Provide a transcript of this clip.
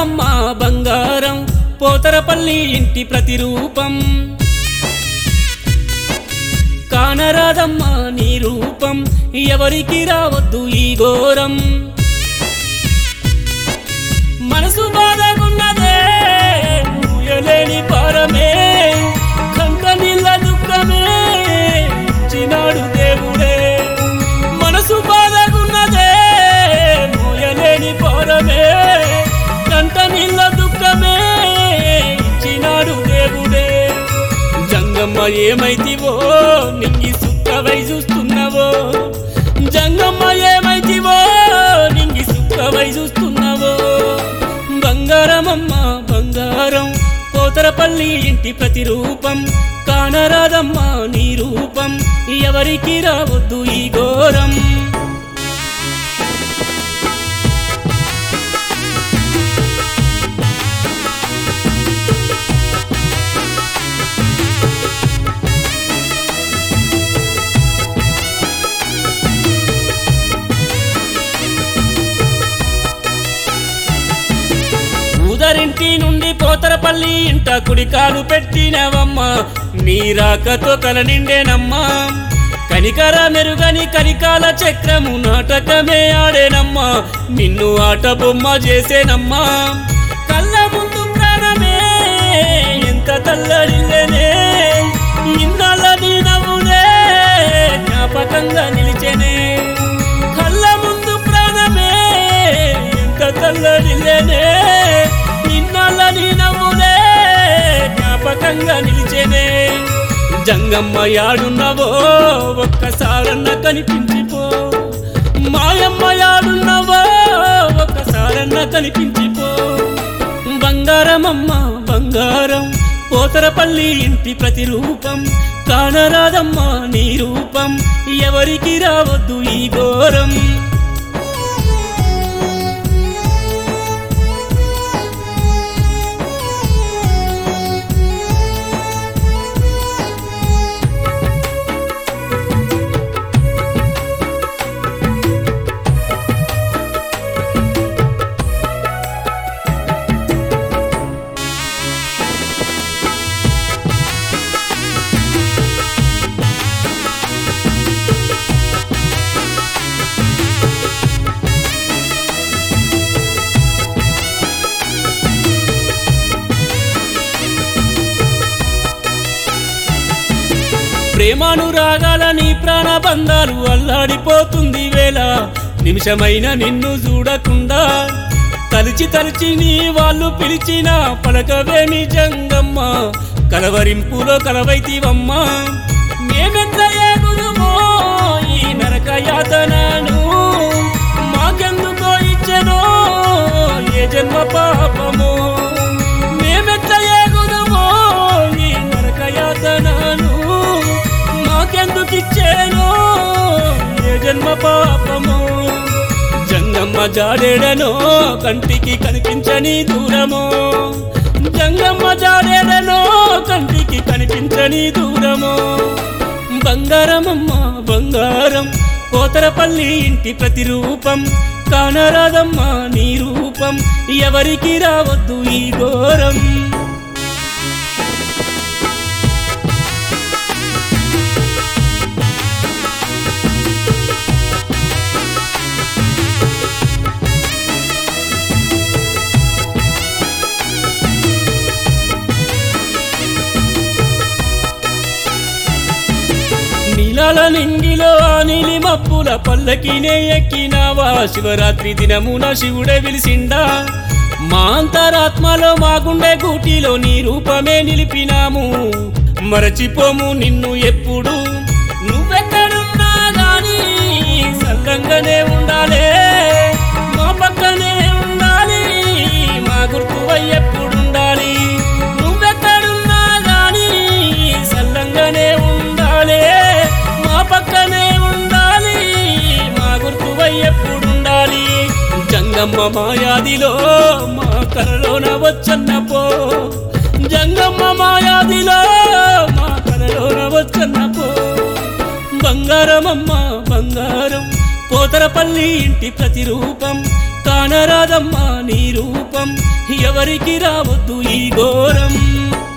బంగారమమ్మ బంగారం పోతరపల్లి ఇంటి ప్రతిరూపం కానరాదమ్మా నీ రూపం ఎవరికి రావద్దు ఈ ఘోరం మనసు బాధకున్నదే మూయలేని పారమే కంట నీళ్ళ దుఃఖమే ఇచ్చినాడు దేవుడే మనసు బాధకున్నదే మూయలేని పారమే కంట నీళ్ళ దుఃఖమే ఇచ్చినాడు దేవుడే జంగమ్మ ఏమైతివో నింగి సుక్కవై చూస్తున్నావో జంగమ్మ ఏమైతివో నింగి సుక్కవై చూస్తున్నావో బంగారమమ్మ బంగారం కోతరపల్లి ఇంటి ప్రతిరూపం కానరాదమ్మ నీ రూపం ఎవరికి రావద్దు ఈ ఘోరం ఊదరింటి నుండి పోతరపల్లి ఇంట కుడికాలు పెట్టినవమ్మ నీ రాకతో కల నిండేనమ్మా కనికర మెరుగని కనికాల చక్రము నాటకమే ఆడేనమ్మా నిన్ను ఆట బొమ్మ చేసేనమ్మా కళ్ళ ముందు ప్రాణమే ఎంత తల్లడిల్లనే ఇన్నాళ్ళ నీ నవ్వులే జ్ఞాపకంగా నిలిచెనే కళ్ళ ముందు ప్రాణమే ఎంత తల్లడిల్లనే ఇన్నాళ్ళ నీ నవ్వులే జ్ఞాపకంగా నిలిచెనే జంగమ్మ యాడున్నవో ఒక్కసారన్న కనిపించిపో మాయమ్మ యాడున్నవో ఒక్కసారన్న కనిపించిపో బంగారమమ్మ బంగారం పోతరపల్లి ఇంటి ప్రతిరూపం కానరాదమ్మ నీ రూపం ఎవరికి రావద్దు ఈ ఘోరం ప్రేమానురాగాల నీ ప్రాణబంధాలు అల్లాడిపోతుంది వేళ నిమిషమైన నిన్ను చూడకుండా తలిచి తలిచి నీ వాళ్ళు పిలిచిన పలకవేమి జంగమ్మ కలవరింపులో కలవైతివమ్మా మేమెంత ఏగుదుమో ఈ నరక యాతనను మాకెందుకో ఇచ్చనో ఏ జన్మ పాపమో మేమెంత ఏగుదుమో ఈ నరక యాతనను మాకెందుకిచ్చేనో ఏ జన్మ పాపమో జంగమ్మ జాడేడనో కంటికి కనిపించని దూరమో జంగమ్మ జాడేడనో కంటికి కనిపించని దూరమో బంగారమమ్మ బంగారం కోతరపల్లి ఇంటి ప్రతిరూపం కానరాదమ్మ నీ రూపం ఎవరికి రావద్దు ఈ ఘోరం నీలాల నింగిలో ఆ నీలి మప్పుల పల్లకినే ఎక్కినావా శివరాత్రి దినమున శివుడే విలిసిండా మా అంతరాత్మలో మా గుండె గూటిలో నీ రూపమే నిలిపినాము మరచిపోము నిన్ను ఎప్పుడు నువ్వెక్కడున్నా గాని సల్లంగానే ఉండాలే మా పక్కనే ఉండాలి మా గుర్తువై ఎప్పుడుండాలి నువ్వెక్కడున్నా గాని సల్లంగానే ఉండాలి మా పక్కనే ఉండాలి మా గుర్తువై ఎప్పుడుండాలి జంగమ్మ మాయాదిలో మా కరలోన వచ్చన్న పో జంగమ్మ మాయాదిలో మా కరలోన వచ్చన్న పో బంగారమమ్మ బంగారం పోతరపల్లి ఇంటి ప్రతిరూపం కానరాదమ్మ నీ రూపం రూపం ఎవరికి రావద్దు ఈ ఘోరం